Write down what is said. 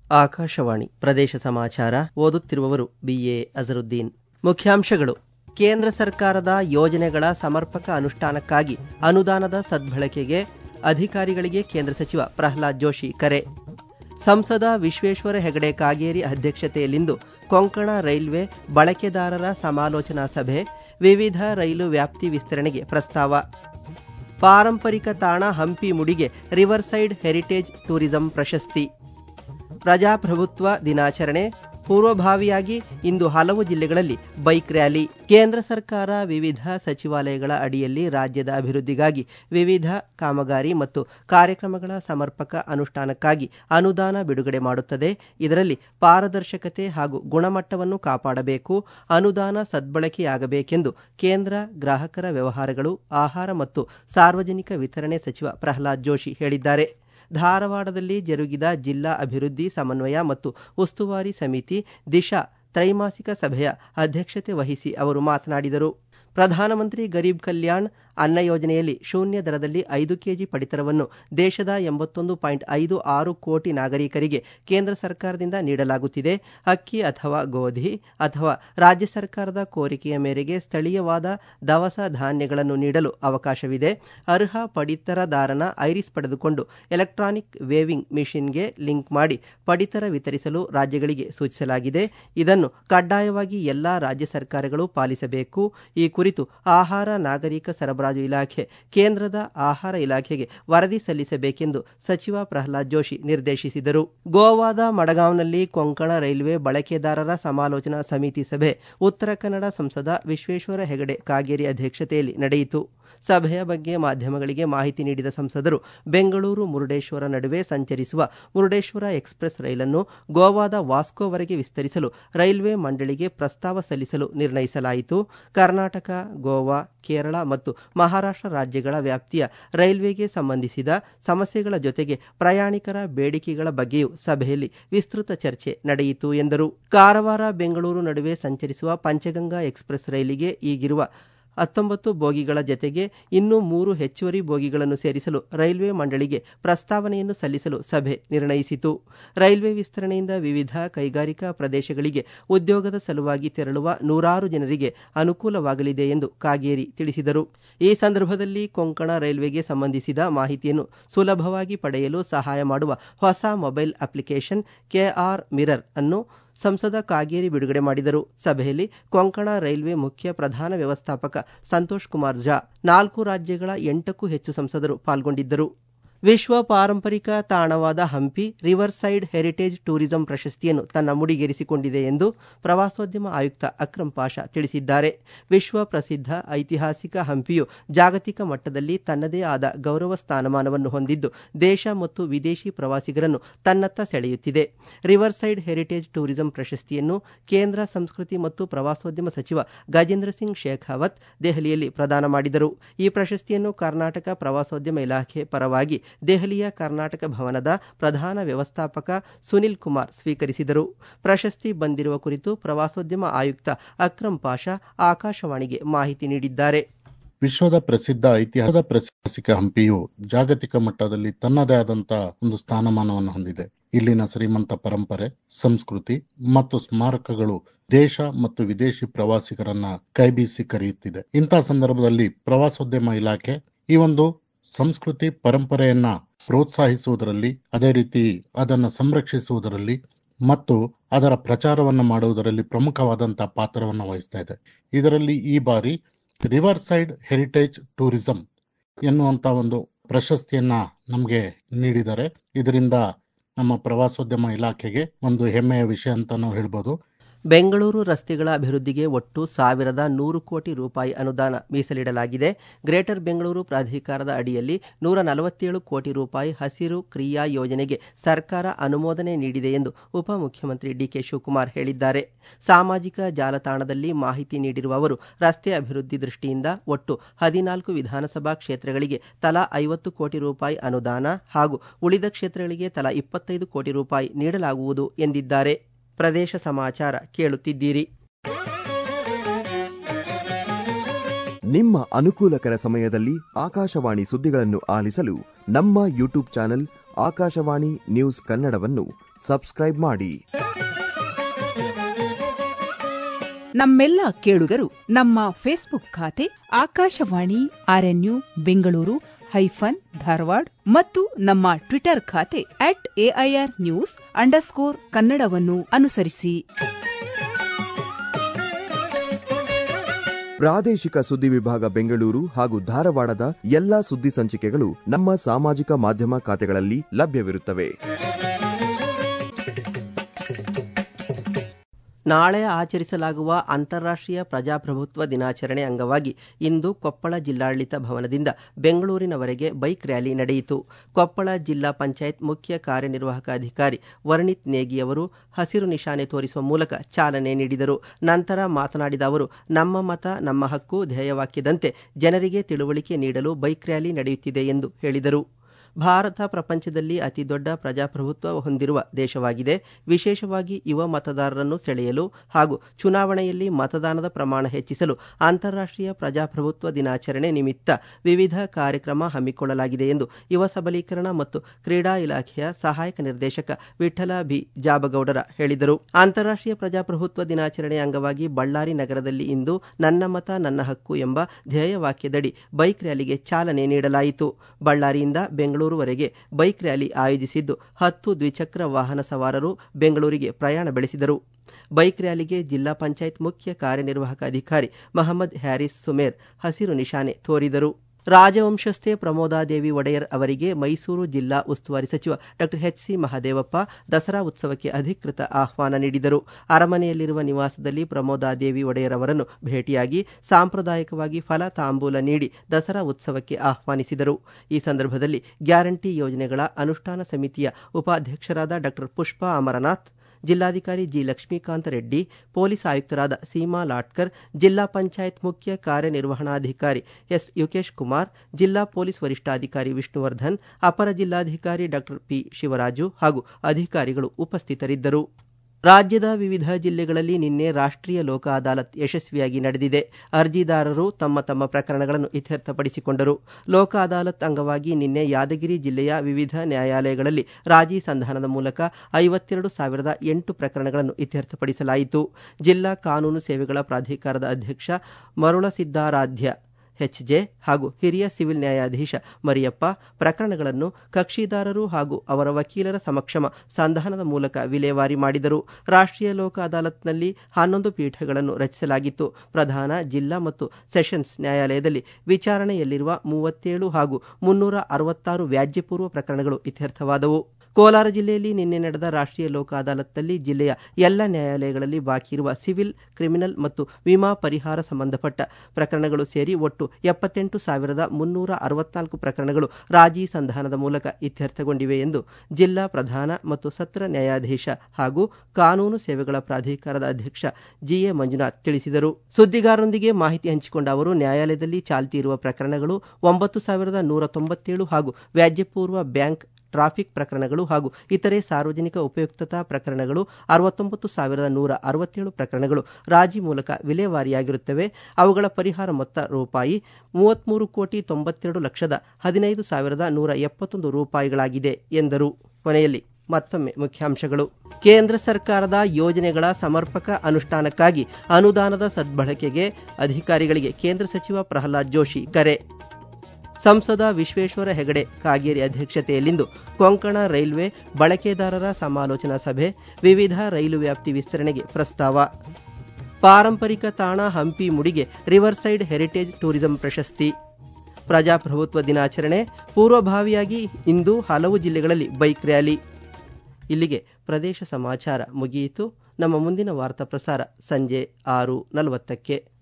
ಆಕಾಶವಾಣಿ ಪ್ರದೇಶ ಸಮಾಚಾರ ಓದುತ್ತಿರುವವರು ಬಿಎ ಅಜರುದ್ದೀನ್ ಮುಖ್ಯಾಂಶಗಳು ಕೇಂದ್ರ ಸರ್ಕಾರದ ಯೋಜನೆಗಳ ಸಮರ್ಪಕ ಅನುಷ್ಠಾನಕ್ಕಾಗಿ ಅನುದಾನದ ಸದ್ಬಳಕೆಗೆ ಅಧಿಕಾರಿಗಳಿಗೆ ಕೇಂದ್ರ ಸಚಿವ ಪ್ರಹ್ಲಾದ್ ಜೋಶಿ ಕರೆ ಸಂಸದ ವಿಶ್ವೇಶ್ವರ ಹೆಗಡೆ ಕಾಗೇರಿ ಅಧ್ಯಕ್ಷತೆಯಲ್ಲಿಂದು ಕೊಂಕಣ ರೈಲ್ವೆ ಬಳಕೆದಾರರ ಸಮಾಲೋಚನಾ ಸಭೆ ವಿವಿಧ ರೈಲು ವ್ಯಾಪ್ತಿ ವಿಸ್ತರಣೆಗೆ ಪ್ರಸ್ತಾವ ಪಾರಂಪರಿಕ ತಾಣ ಹಂಪಿ ಮುಡಿಗೆ ರಿವರ್ ಸೈಡ್ ಹೆರಿಟೇಜ್ ಟೂರಿಸಂ ಪ್ರಶಸ್ತಿ ಪ್ರಜಾಪ್ರಭುತ್ವ ದಿನಾಚರಣೆ ಪೂರ್ವಭಾವಿಯಾಗಿ ಇಂದು ಹಲವು ಜಿಲ್ಲೆಗಳಲ್ಲಿ ಬೈಕ್ ರ್ಯಾಲಿ ಕೇಂದ್ರ ಸರ್ಕಾರ ವಿವಿಧ ಸಚಿವಾಲಯಗಳ ಅಡಿಯಲ್ಲಿ ರಾಜ್ಯದ ಅಭಿವೃದ್ಧಿಗಾಗಿ ವಿವಿಧ ಕಾಮಗಾರಿ ಮತ್ತು ಕಾರ್ಯಕ್ರಮಗಳ ಸಮರ್ಪಕ ಅನುಷ್ಠಾನಕ್ಕಾಗಿ ಅನುದಾನ ಬಿಡುಗಡೆ ಮಾಡುತ್ತದೆ ಇದರಲ್ಲಿ ಪಾರದರ್ಶಕತೆ ಹಾಗೂ ಗುಣಮಟ್ಟವನ್ನು ಕಾಪಾಡಬೇಕು ಅನುದಾನ ಸದ್ಬಳಕೆಯಾಗಬೇಕೆಂದು ಕೇಂದ್ರ ಗ್ರಾಹಕರ ವ್ಯವಹಾರಗಳು ಆಹಾರ ಮತ್ತು ಸಾರ್ವಜನಿಕ ವಿತರಣೆ ಸಚಿವ ಪ್ರಹ್ಲಾದ್ ಜೋಶಿ ಹೇಳಿದ್ದಾರೆ ಧಾರವಾಡದಲ್ಲಿ ಜರುಗಿದ ಜಿಲ್ಲಾ ಅಭಿವೃದ್ಧಿ ಸಮನ್ವಯ ಮತ್ತು ಉಸ್ತುವಾರಿ ಸಮಿತಿ ದಿಶಾ ತ್ರೈಮಾಸಿಕ ಸಭೆಯ ಅಧ್ಯಕ್ಷತೆ ವಹಿಸಿ ಅವರು ಮಾತನಾಡಿದರು ಪ್ರಧಾನಮಂತ್ರಿ ಗರೀಬ್ ಕಲ್ಯಾಣ್ ಅನ್ನ ಯೋಜನೆಯಲ್ಲಿ ಶೂನ್ಯ ದರದಲ್ಲಿ ಐದು ಕೆಜಿ ಪಡಿತರವನ್ನು ದೇಶದ ಎಂಬತ್ತೊಂದು ಪಾಯಿಂಟ್ ಐದು ಆರು ಕೋಟಿ ನಾಗರಿಕರಿಗೆ ಕೇಂದ್ರ ಸರ್ಕಾರದಿಂದ ನೀಡಲಾಗುತ್ತಿದೆ ಅಕ್ಕಿ ಅಥವಾ ಗೋಧಿ ಅಥವಾ ರಾಜ್ಯ ಸರ್ಕಾರದ ಕೋರಿಕೆಯ ಮೇರೆಗೆ ಸ್ಥಳೀಯವಾದ ದವಸ ಧಾನ್ಯಗಳನ್ನು ನೀಡಲು ಅವಕಾಶವಿದೆ ಅರ್ಹ ಪಡಿತರದಾರನ ಐರಿಸ್ ಪಡೆದುಕೊಂಡು ಎಲೆಕ್ಟ್ರಾನಿಕ್ ವೇವಿಂಗ್ ಮಿಷಿನ್ಗೆ ಲಿಂಕ್ ಮಾಡಿ ಪಡಿತರ ವಿತರಿಸಲು ರಾಜ್ಯಗಳಿಗೆ ಸೂಚಿಸಲಾಗಿದೆ ಇದನ್ನು ಕಡ್ಡಾಯವಾಗಿ ಎಲ್ಲಾ ರಾಜ್ಯ ಸರ್ಕಾರಗಳು ಪಾಲಿಸಬೇಕು ಈ ಕುರಿತು ಆಹಾರ ನಾಗರಿಕ ಸರಬರಾಜು ಇಲಾಖೆ ಕೇಂದ್ರದ ಆಹಾರ ಇಲಾಖೆಗೆ ವರದಿ ಸಲ್ಲಿಸಬೇಕೆಂದು ಸಚಿವ ಪ್ರಹ್ಲಾದ್ ಜೋಶಿ ನಿರ್ದೇಶಿಸಿದರು ಗೋವಾದ ಮಡಗಾಂವ್ನಲ್ಲಿ ಕೊಂಕಣ ರೈಲ್ವೆ ಬಳಕೆದಾರರ ಸಮಾಲೋಚನಾ ಸಮಿತಿ ಸಭೆ ಉತ್ತರ ಕನ್ನಡ ಸಂಸದ ವಿಶ್ವೇಶ್ವರ ಹೆಗಡೆ ಕಾಗೇರಿ ಅಧ್ಯಕ್ಷತೆಯಲ್ಲಿ ನಡೆಯಿತು ಸಭೆಯ ಬಗ್ಗೆ ಮಾಧ್ಯಮಗಳಿಗೆ ಮಾಹಿತಿ ನೀಡಿದ ಸಂಸದರು ಬೆಂಗಳೂರು ಮುರುಡೇಶ್ವರ ನಡುವೆ ಸಂಚರಿಸುವ ಮುರುಡೇಶ್ವರ ಎಕ್ಸ್ಪ್ರೆಸ್ ರೈಲನ್ನು ಗೋವಾದ ವಾಸ್ಕೋವರೆಗೆ ವಿಸ್ತರಿಸಲು ರೈಲ್ವೆ ಮಂಡಳಿಗೆ ಪ್ರಸ್ತಾವ ಸಲ್ಲಿಸಲು ನಿರ್ಣಯಿಸಲಾಯಿತು ಕರ್ನಾಟಕ ಗೋವಾ ಕೇರಳ ಮತ್ತು ಮಹಾರಾಷ್ಟ್ರ ರಾಜ್ಯಗಳ ವ್ಯಾಪ್ತಿಯ ರೈಲ್ವೆಗೆ ಸಂಬಂಧಿಸಿದ ಸಮಸ್ಯೆಗಳ ಜೊತೆಗೆ ಪ್ರಯಾಣಿಕರ ಬೇಡಿಕೆಗಳ ಬಗ್ಗೆಯೂ ಸಭೆಯಲ್ಲಿ ವಿಸ್ತೃತ ಚರ್ಚೆ ನಡೆಯಿತು ಎಂದರು ಕಾರವಾರ ಬೆಂಗಳೂರು ನಡುವೆ ಸಂಚರಿಸುವ ಪಂಚಗಂಗಾ ಎಕ್ಸ್ಪ್ರೆಸ್ ರೈಲಿಗೆ ಈಗಿರುವ ಹತ್ತೊಂಬತ್ತು ಬೋಗಿಗಳ ಜತೆಗೆ ಇನ್ನೂ ಮೂರು ಹೆಚ್ಚುವರಿ ಬೋಗಿಗಳನ್ನು ಸೇರಿಸಲು ರೈಲ್ವೆ ಮಂಡಳಿಗೆ ಪ್ರಸ್ತಾವನೆಯನ್ನು ಸಲ್ಲಿಸಲು ಸಭೆ ನಿರ್ಣಯಿಸಿತು ರೈಲ್ವೆ ವಿಸ್ತರಣೆಯಿಂದ ವಿವಿಧ ಕೈಗಾರಿಕಾ ಪ್ರದೇಶಗಳಿಗೆ ಉದ್ಯೋಗದ ಸಲುವಾಗಿ ತೆರಳುವ ನೂರಾರು ಜನರಿಗೆ ಅನುಕೂಲವಾಗಲಿದೆ ಎಂದು ಕಾಗೇರಿ ತಿಳಿಸಿದರು ಈ ಸಂದರ್ಭದಲ್ಲಿ ಕೊಂಕಣ ರೈಲ್ವೆಗೆ ಸಂಬಂಧಿಸಿದ ಮಾಹಿತಿಯನ್ನು ಸುಲಭವಾಗಿ ಪಡೆಯಲು ಸಹಾಯ ಮಾಡುವ ಹೊಸ ಮೊಬೈಲ್ ಅಪ್ಲಿಕೇಶನ್ ಕೆಆರ್ ಮಿರರ್ ಅನ್ನು ಸಂಸದ ಕಾಗೇರಿ ಬಿಡುಗಡೆ ಮಾಡಿದರು ಸಭೆಯಲ್ಲಿ ಕೊಂಕಣ ರೈಲ್ವೆ ಮುಖ್ಯ ಪ್ರಧಾನ ವ್ಯವಸ್ಥಾಪಕ ಸಂತೋಷ್ ಕುಮಾರ್ ಝಾ ನಾಲ್ಕು ರಾಜ್ಯಗಳ ಎಂಟಕ್ಕೂ ಹೆಚ್ಚು ಸಂಸದರು ಪಾಲ್ಗೊಂಡಿದ್ದರು ವಿಶ್ವ ಪಾರಂಪರಿಕ ತಾಣವಾದ Hampi riverside heritage tourism ಪ್ರಶಸ್ತಿಯನ್ನು ತನ್ನ ಮುಡಿಗೇರಿಸಿಕೊಂಡಿದೆ ಎಂದು ಪ್ರವಾಸೋದ್ಯಮ ಆಯುಕ್ತ ಅಕ್ರಂ ಪಾಷಾ ತಿಳಿಸಿದ್ದಾರೆ ವಿಶ್ವ ಪ್ರಸಿದ್ಧ ಐತಿಹಾಸಿಕ ಹಂಪಿಯು ಜಾಗತಿಕ ಮಟ್ಟದಲ್ಲಿ ತನ್ನದೇ ಆದ ಗೌರವ ಸ್ಥಾನಮಾನವನ್ನು ಹೊಂದಿದ್ದು ದೇಶ ಮತ್ತು ವಿದೇಶಿ ಪ್ರವಾಸಿಗರನ್ನು ತನ್ನತ್ತ ಸೆಳೆಯುತ್ತಿದೆ ರಿವರ್ ಸೈಡ್ ಹೆರಿಟೇಜ್ ಟೂರಿಸಂ ಪ್ರಶಸ್ತಿಯನ್ನು ಕೇಂದ್ರ ಸಂಸ್ಕೃತಿ ಮತ್ತು ಪ್ರವಾಸೋದ್ಯಮ ಸಚಿವ ಗಜೇಂದ್ರ ಸಿಂಗ್ ಶೇಖಾವತ್ ದೆಹಲಿಯಲ್ಲಿ ಪ್ರದಾನ ಮಾಡಿದರು ಈ ಪ್ರಶಸ್ತಿಯನ್ನು ಕರ್ನಾಟಕ ಪ್ರವಾಸೋದ್ಯಮ ಇಲಾಖೆ ಪರವಾಗಿ ದೆಹಲಿಯ ಕರ್ನಾಟಕ ಭವನದ ಪ್ರಧಾನ ವ್ಯವಸ್ಥಾಪಕ ಸುನಿಲ್ ಕುಮಾರ್ ಸ್ವೀಕರಿಸಿದರು ಪ್ರಶಸ್ತಿ ಬಂದಿರುವ ಕುರಿತು ಪ್ರವಾಸೋದ್ಯಮ ಆಯುಕ್ತ ಅಕ್ರಂ ಪಾಷಾ ಆಕಾಶವಾಣಿಗೆ ಮಾಹಿತಿ ನೀಡಿದ್ದಾರೆ ವಿಶ್ವದ ಪ್ರಸಿದ್ಧ ಐತಿಹಾಸಿಕ ಪ್ರಸಿದ್ಧ ಹಂಪಿಯು ಜಾಗತಿಕ ಮಟ್ಟದಲ್ಲಿ ತನ್ನದೇ ಆದಂತ ಒಂದು ಸ್ಥಾನಮಾನವನ್ನು ಹೊಂದಿದೆ ಇಲ್ಲಿನ ಶ್ರೀಮಂತ ಪರಂಪರೆ ಸಂಸ್ಕೃತಿ ಮತ್ತು ಸ್ಮಾರಕಗಳು ದೇಶ ಮತ್ತು ವಿದೇಶಿ ಪ್ರವಾಸಿಗರನ್ನ ಕೈಬೀಸಿ ಕರೆಯುತ್ತಿದೆ ಇಂತಹ ಸಂದರ್ಭದಲ್ಲಿ ಪ್ರವಾಸೋದ್ಯಮ ಇಲಾಖೆ ಈ ಒಂದು ಸಂಸ್ಕೃತಿ ಪರಂಪರೆಯನ್ನ ಪ್ರೋತ್ಸಾಹಿಸುವುದರಲ್ಲಿ ಅದೇ ರೀತಿ ಅದನ್ನು ಸಂರಕ್ಷಿಸುವುದರಲ್ಲಿ ಮತ್ತು ಅದರ ಪ್ರಚಾರವನ್ನು ಮಾಡುವುದರಲ್ಲಿ ಪ್ರಮುಖವಾದಂತಹ ಪಾತ್ರವನ್ನು ವಹಿಸ್ತಾ ಇದೆ ಇದರಲ್ಲಿ ಈ ಬಾರಿ ರಿವರ್ ಸೈಡ್ ಹೆರಿಟೇಜ್ ಟೂರಿಸಂ ಎನ್ನುವಂತ ಒಂದು ಪ್ರಶಸ್ತಿಯನ್ನ ನಮಗೆ ನೀಡಿದ್ದಾರೆ ಇದರಿಂದ ನಮ್ಮ ಪ್ರವಾಸೋದ್ಯಮ ಇಲಾಖೆಗೆ ಒಂದು ಹೆಮ್ಮೆಯ ವಿಷಯ ಅಂತ ನಾವು ಹೇಳ್ಬೋದು ಬೆಂಗಳೂರು ರಸ್ತೆಗಳ ಅಭಿವೃದ್ಧಿಗೆ ಒಟ್ಟು ಸಾವಿರದ ನೂರು ಕೋಟಿ ರೂಪಾಯಿ ಅನುದಾನ ಮೀಸಲಿಡಲಾಗಿದೆ ಗ್ರೇಟರ್ ಬೆಂಗಳೂರು ಪ್ರಾಧಿಕಾರದ ಅಡಿಯಲ್ಲಿ ನೂರ ನಲವತ್ತೇಳು ಕೋಟಿ ರೂಪಾಯಿ ಹಸಿರು ಕ್ರಿಯಾ ಯೋಜನೆಗೆ ಸರ್ಕಾರ ಅನುಮೋದನೆ ನೀಡಿದೆ ಎಂದು ಉಪಮುಖ್ಯಮಂತ್ರಿ ಡಿಕೆ ಶಿವಕುಮಾರ್ ಹೇಳಿದ್ದಾರೆ ಸಾಮಾಜಿಕ ಜಾಲತಾಣದಲ್ಲಿ ಮಾಹಿತಿ ನೀಡಿರುವ ಅವರು ರಸ್ತೆ ಅಭಿವೃದ್ಧಿ ದೃಷ್ಟಿಯಿಂದ ಒಟ್ಟು ಹದಿನಾಲ್ಕು ವಿಧಾನಸಭಾ ಕ್ಷೇತ್ರಗಳಿಗೆ ತಲಾ ಐವತ್ತು ಕೋಟಿ ರೂಪಾಯಿ ಅನುದಾನ ಹಾಗೂ ಉಳಿದ ಕ್ಷೇತ್ರಗಳಿಗೆ ತಲಾ ಇಪ್ಪತ್ತೈದು ಕೋಟಿ ರೂಪಾಯಿ ನೀಡಲಾಗುವುದು ಎಂದಿದ್ದಾರೆ ಪ್ರದೇಶ ಸಮಾಚಾರ ಕೇಳುತ್ತಿದ್ದೀರಿ ನಿಮ್ಮ ಅನುಕೂಲಕರ ಸಮಯದಲ್ಲಿ ಆಕಾಶವಾಣಿ ಸುದ್ದಿಗಳನ್ನು ಆಲಿಸಲು ನಮ್ಮ ಯೂಟ್ಯೂಬ್ ಚಾನೆಲ್ ಆಕಾಶವಾಣಿ ನ್ಯೂಸ್ ಕನ್ನಡವನ್ನು ಸಬ್ಸ್ಕ್ರೈಬ್ ಮಾಡಿ ನಮ್ಮೆಲ್ಲ ಕೇಳುಗರು ನಮ್ಮ ಫೇಸ್ಬುಕ್ ಖಾತೆ ಆಕಾಶವಾಣಿ ಆರ್ಎನ್ಯು ಬೆಂಗಳೂರು ಹೈಫನ್ ಧಾರವಾಡ ಮತ್ತು ನಮ್ಮ ಟ್ವಿಟರ್ ಖಾತೆ ಅಟ್ ಎಐಆರ್ ನ್ಯೂಸ್ ಅಂಡರ್ಸ್ಕೋರ್ ಕನ್ನಡವನ್ನು ಅನುಸರಿಸಿ ಪ್ರಾದೇಶಿಕ ಸುದ್ದಿ ವಿಭಾಗ ಬೆಂಗಳೂರು ಹಾಗೂ ಧಾರವಾಡದ ಎಲ್ಲಾ ಸುದ್ದಿ ಸಂಚಿಕೆಗಳು ನಮ್ಮ ಸಾಮಾಜಿಕ ಮಾಧ್ಯಮ ಖಾತೆಗಳಲ್ಲಿ ಲಭ್ಯವಿರುತ್ತವೆ ನಾಳೆ ಆಚರಿಸಲಾಗುವ ಅಂತಾರಾಷ್ಟ್ರೀಯ ಪ್ರಜಾಪ್ರಭುತ್ವ ದಿನಾಚರಣೆ ಅಂಗವಾಗಿ ಇಂದು ಕೊಪ್ಪಳ ಜಿಲ್ಲಾಡಳಿತ ಭವನದಿಂದ ಬೆಂಗಳೂರಿನವರೆಗೆ ಬೈಕ್ ರ್ಯಾಲಿ ನಡೆಯಿತು ಕೊಪ್ಪಳ ಜಿಲ್ಲಾ ಪಂಚಾಯತ್ ಮುಖ್ಯ ಕಾರ್ಯನಿರ್ವಾಹಕ ಅಧಿಕಾರಿ ವರ್ಣಿತ್ ನೇಗಿ ಅವರು ಹಸಿರು ನಿಶಾನೆ ತೋರಿಸುವ ಮೂಲಕ ಚಾಲನೆ ನೀಡಿದರು ನಂತರ ಮಾತನಾಡಿದ ಅವರು ನಮ್ಮ ಮತ ನಮ್ಮ ಹಕ್ಕು ಧ್ಯೇಯವಾಕ್ಯದಂತೆ ಜನರಿಗೆ ತಿಳುವಳಿಕೆ ನೀಡಲು ಬೈಕ್ ರ್ಯಾಲಿ ನಡೆಯುತ್ತಿದೆ ಎಂದು ಹೇಳಿದರು ಭಾರತ ಪ್ರಪಂಚದಲ್ಲಿ ಅತಿದೊಡ್ಡ ಪ್ರಜಾಪ್ರಭುತ್ವ ಹೊಂದಿರುವ ದೇಶವಾಗಿದೆ ವಿಶೇಷವಾಗಿ ಯುವ ಮತದಾರರನ್ನು ಸೆಳೆಯಲು ಹಾಗೂ ಚುನಾವಣೆಯಲ್ಲಿ ಮತದಾನದ ಪ್ರಮಾಣ ಹೆಚ್ಚಿಸಲು ಅಂತಾರಾಷ್ಟ್ರೀಯ ಪ್ರಜಾಪ್ರಭುತ್ವ ದಿನಾಚರಣೆ ನಿಮಿತ್ತ ವಿವಿಧ ಕಾರ್ಯಕ್ರಮ ಹಮ್ಮಿಕೊಳ್ಳಲಾಗಿದೆ ಎಂದು ಯುವ ಸಬಲೀಕರಣ ಮತ್ತು ಕ್ರೀಡಾ ಇಲಾಖೆಯ ಸಹಾಯಕ ನಿರ್ದೇಶಕ ವಿಠಲ ಬಿ ಜಾಬಗೌಡರ ಹೇಳಿದರು ಅಂತಾರಾಷ್ಟ್ರೀಯ ಪ್ರಜಾಪ್ರಭುತ್ವ ದಿನಾಚರಣೆ ಅಂಗವಾಗಿ ಬಳ್ಳಾರಿ ನಗರದಲ್ಲಿ ಇಂದು ನನ್ನ ಮತ ನನ್ನ ಹಕ್ಕು ಎಂಬ ಧ್ಯೇಯವಾಕ್ಯದಡಿ ಬೈಕ್ ರ್ಯಾಲಿಗೆ ಚಾಲನೆ ನೀಡಲಾಯಿತು ಬಳ್ಳಾರಿಯಿಂದ ಬೆಂಗಳೂರು ವರೆಗೆ ಬೈಕ್ ರ್ಯಾಲಿ ಆಯೋಜಿಸಿದ್ದು ಹತ್ತು ದ್ವಿಚಕ್ರ ವಾಹನ ಸವಾರರು ಬೆಂಗಳೂರಿಗೆ ಪ್ರಯಾಣ ಬೆಳೆಸಿದರು ಬೈಕ್ ರ್ಯಾಲಿಗೆ ಜಿಲ್ಲಾ ಪಂಚಾಯತ್ ಮುಖ್ಯ ಕಾರ್ಯನಿರ್ವಾಹಕ ಅಧಿಕಾರಿ ಮಹಮ್ಮದ್ ಹ್ಯಾರಿಸ್ ಸುಮೇರ್ ಹಸಿರು ನಿಶಾನೆ ತೋರಿದರು ರಾಜವಂಶಸ್ಥೆ ಪ್ರಮೋದಾದೇವಿ ಒಡೆಯರ್ ಅವರಿಗೆ ಮೈಸೂರು ಜಿಲ್ಲಾ ಉಸ್ತುವಾರಿ ಸಚಿವ ಡಾ ಎಚ್ ಸಿ ಮಹದೇವಪ್ಪ ದಸರಾ ಉತ್ಸವಕ್ಕೆ ಅಧಿಕೃತ ಆಹ್ವಾನ ನೀಡಿದರು ಅರಮನೆಯಲ್ಲಿರುವ ನಿವಾಸದಲ್ಲಿ ಪ್ರಮೋದಾದೇವಿ ಒಡೆಯರ್ ಅವರನ್ನು ಭೇಟಿಯಾಗಿ ಸಾಂಪ್ರದಾಯಿಕವಾಗಿ ಫಲ ತಾಂಬೂಲ ನೀಡಿ ದಸರಾ ಉತ್ಸವಕ್ಕೆ ಆಹ್ವಾನಿಸಿದರು ಈ ಸಂದರ್ಭದಲ್ಲಿ ಗ್ಯಾರಂಟಿ ಯೋಜನೆಗಳ ಅನುಷ್ಠಾನ ಸಮಿತಿಯ ಉಪಾಧ್ಯಕ್ಷರಾದ ಡಾ ಪುಷ್ಪಾ ಅಮರನಾಥ್ ಜಿಲ್ಲಾಧಿಕಾರಿ ಜಿ ಲಕ್ಷ್ಮೀಕಾಂತ ರೆಡ್ಡಿ ಪೊಲೀಸ್ ಆಯುಕ್ತರಾದ ಸೀಮಾ ಲಾಟ್ಕರ್ ಜಿಲ್ಲಾ ಪಂಚಾಯತ್ ಮುಖ್ಯ ಕಾರ್ಯನಿರ್ವಹಣಾಧಿಕಾರಿ ಎಸ್ ಯುಕೇಶ್ ಕುಮಾರ್ ಜಿಲ್ಲಾ ಪೊಲೀಸ್ ವರಿಷ್ಠಾಧಿಕಾರಿ ವಿಷ್ಣುವರ್ಧನ್ ಅಪರ ಜಿಲ್ಲಾಧಿಕಾರಿ ಡಾ ಪಿ ಶಿವರಾಜು ಹಾಗೂ ಅಧಿಕಾರಿಗಳು ಉಪಸ್ಥಿತರಿದ್ದರು ರಾಜ್ಯದ ವಿವಿಧ ಜಿಲ್ಲೆಗಳಲ್ಲಿ ನಿನ್ನೆ ರಾಷ್ಟ್ರೀಯ ಲೋಕ ಅದಾಲತ್ ಯಶಸ್ವಿಯಾಗಿ ನಡೆದಿದೆ ಅರ್ಜಿದಾರರು ತಮ್ಮ ತಮ್ಮ ಪ್ರಕರಣಗಳನ್ನು ಇತ್ಯರ್ಥಪಡಿಸಿಕೊಂಡರು ಲೋಕ ಅದಾಲತ್ ಅಂಗವಾಗಿ ನಿನ್ನೆ ಯಾದಗಿರಿ ಜಿಲ್ಲೆಯ ವಿವಿಧ ನ್ಯಾಯಾಲಯಗಳಲ್ಲಿ ರಾಜಿ ಸಂಧಾನದ ಮೂಲಕ ಐವತ್ತೆರಡು ಸಾವಿರದ ಎಂಟು ಪ್ರಕರಣಗಳನ್ನು ಇತ್ಯರ್ಥಪಡಿಸಲಾಯಿತು ಜಿಲ್ಲಾ ಕಾನೂನು ಸೇವೆಗಳ ಪ್ರಾಧಿಕಾರದ ಅಧ್ಯಕ್ಷ ಮರುಳಸಿದ್ದಾರಾಧ್ಯ ಎಚ್ಜೆ ಹಾಗೂ ಹಿರಿಯ ಸಿವಿಲ್ ನ್ಯಾಯಾಧೀಶ ಮರಿಯಪ್ಪ ಪ್ರಕರಣಗಳನ್ನು ಕಕ್ಷಿದಾರರು ಹಾಗೂ ಅವರ ವಕೀಲರ ಸಮಕ್ಷಮ ಸಂಧಾನದ ಮೂಲಕ ವಿಲೇವಾರಿ ಮಾಡಿದರು ರಾಷ್ಟ್ರೀಯ ಲೋಕ ಅದಾಲತ್ನಲ್ಲಿ ಹನ್ನೊಂದು ಪೀಠಗಳನ್ನು ರಚಿಸಲಾಗಿತ್ತು ಪ್ರಧಾನ ಜಿಲ್ಲಾ ಮತ್ತು ಸೆಷನ್ಸ್ ನ್ಯಾಯಾಲಯದಲ್ಲಿ ವಿಚಾರಣೆಯಲ್ಲಿರುವ ಮೂವತ್ತೇಳು ಹಾಗೂ ಮುನ್ನೂರ ಅರವತ್ತಾರು ವ್ಯಾಜ್ಯಪೂರ್ವ ಪ್ರಕರಣಗಳು ಇತ್ಯರ್ಥವಾದವು ಕೋಲಾರ ಜಿಲ್ಲೆಯಲ್ಲಿ ನಿನ್ನೆ ನಡೆದ ರಾಷ್ಟ್ರೀಯ ಲೋಕ ಅದಾಲತ್ನಲ್ಲಿ ಜಿಲ್ಲೆಯ ಎಲ್ಲ ನ್ಯಾಯಾಲಯಗಳಲ್ಲಿ ಬಾಕಿ ಇರುವ ಸಿವಿಲ್ ಕ್ರಿಮಿನಲ್ ಮತ್ತು ವಿಮಾ ಪರಿಹಾರ ಸಂಬಂಧಪಟ್ಟ ಪ್ರಕರಣಗಳು ಸೇರಿ ಒಟ್ಟು ಎಪ್ಪತ್ತೆಂಟು ಸಾವಿರದ ಮುನ್ನೂರ ಅರವತ್ನಾಲ್ಕು ಪ್ರಕರಣಗಳು ರಾಜಿ ಸಂಧಾನದ ಮೂಲಕ ಇತ್ಯರ್ಥಗೊಂಡಿವೆ ಎಂದು ಜಿಲ್ಲಾ ಪ್ರಧಾನ ಮತ್ತು ಸತ್ರ ನ್ಯಾಯಾಧೀಶ ಹಾಗೂ ಕಾನೂನು ಸೇವೆಗಳ ಪ್ರಾಧಿಕಾರದ ಅಧ್ಯಕ್ಷ ಜಿಎ ಮಂಜುನಾಥ್ ತಿಳಿಸಿದರು ಸುದ್ದಿಗಾರರೊಂದಿಗೆ ಮಾಹಿತಿ ಹಂಚಿಕೊಂಡ ಅವರು ನ್ಯಾಯಾಲಯದಲ್ಲಿ ಚಾಲ್ತಿ ಇರುವ ಪ್ರಕರಣಗಳು ಒಂಬತ್ತು ಸಾವಿರದ ನೂರ ತೊಂಬತ್ತೇಳು ಹಾಗೂ ವ್ಯಾಜ್ಯಪೂರ್ವ ಬ್ಯಾಂಕ್ ಟ್ರಾಫಿಕ್ ಪ್ರಕರಣಗಳು ಹಾಗೂ ಇತರೆ ಸಾರ್ವಜನಿಕ ಉಪಯುಕ್ತತಾ ಪ್ರಕರಣಗಳು ಅರವತ್ತೊಂಬತ್ತು ಸಾವಿರದ ನೂರ ಅರವತ್ತೇಳು ಪ್ರಕರಣಗಳು ರಾಜಿ ಮೂಲಕ ವಿಲೇವಾರಿಯಾಗಿರುತ್ತವೆ ಅವುಗಳ ಪರಿಹಾರ ಮೊತ್ತ ರೂಪಾಯಿ ಮೂವತ್ಮೂರು ಕೋಟಿ ತೊಂಬತ್ತೆರಡು ಲಕ್ಷದ ಹದಿನೈದು ಸಾವಿರದ ನೂರ ಎಪ್ಪತ್ತೊಂದು ರೂಪಾಯಿಗಳಾಗಿದೆ ಎಂದರು ಕೊನೆಯಲ್ಲಿ ಮತ್ತೊಮ್ಮೆ ಮುಖ್ಯಾಂಶಗಳು ಕೇಂದ್ರ ಸರ್ಕಾರದ ಯೋಜನೆಗಳ ಸಮರ್ಪಕ ಅನುಷ್ಠಾನಕ್ಕಾಗಿ ಅನುದಾನದ ಸದ್ಬಳಕೆಗೆ ಅಧಿಕಾರಿಗಳಿಗೆ ಕೇಂದ್ರ ಸಚಿವ ಪ್ರಹ್ಲಾದ್ ಜೋಶಿ ಕರೆ ಸಂಸದ ವಿಶ್ವೇಶ್ವರ ಹೆಗಡೆ ಕಾಗೇರಿ ಅಧ್ಯಕ್ಷತೆಯಲ್ಲಿಂದು ಕೊಂಕಣ ರೈಲ್ವೆ ಬಳಕೆದಾರರ ಸಮಾಲೋಚನಾ ಸಭೆ ವಿವಿಧ ರೈಲು ವ್ಯಾಪ್ತಿ ವಿಸ್ತರಣೆಗೆ ಪ್ರಸ್ತಾವ ಪಾರಂಪರಿಕ ತಾಣ ಹಂಪಿ ಮುಡಿಗೆ ರಿವರ್ ಸೈಡ್ ಹೆರಿಟೇಜ್ ಟೂರಿಸಂ ಪ್ರಶಸ್ತಿ ಪ್ರಜಾಪ್ರಭುತ್ವ ದಿನಾಚರಣೆ ಪೂರ್ವಭಾವಿಯಾಗಿ ಇಂದು ಹಲವು ಜಿಲ್ಲೆಗಳಲ್ಲಿ ಬೈಕ್ ರ್ಯಾಲಿ ಇಲ್ಲಿಗೆ ಪ್ರದೇಶ ಸಮಾಚಾರ ಮುಗಿಯಿತು ನಮ್ಮ ಮುಂದಿನ ವಾರ್ತಾ ಪ್ರಸಾರ ಸಂಜೆ ಆರು ನಲವತ್ತಕ್ಕೆ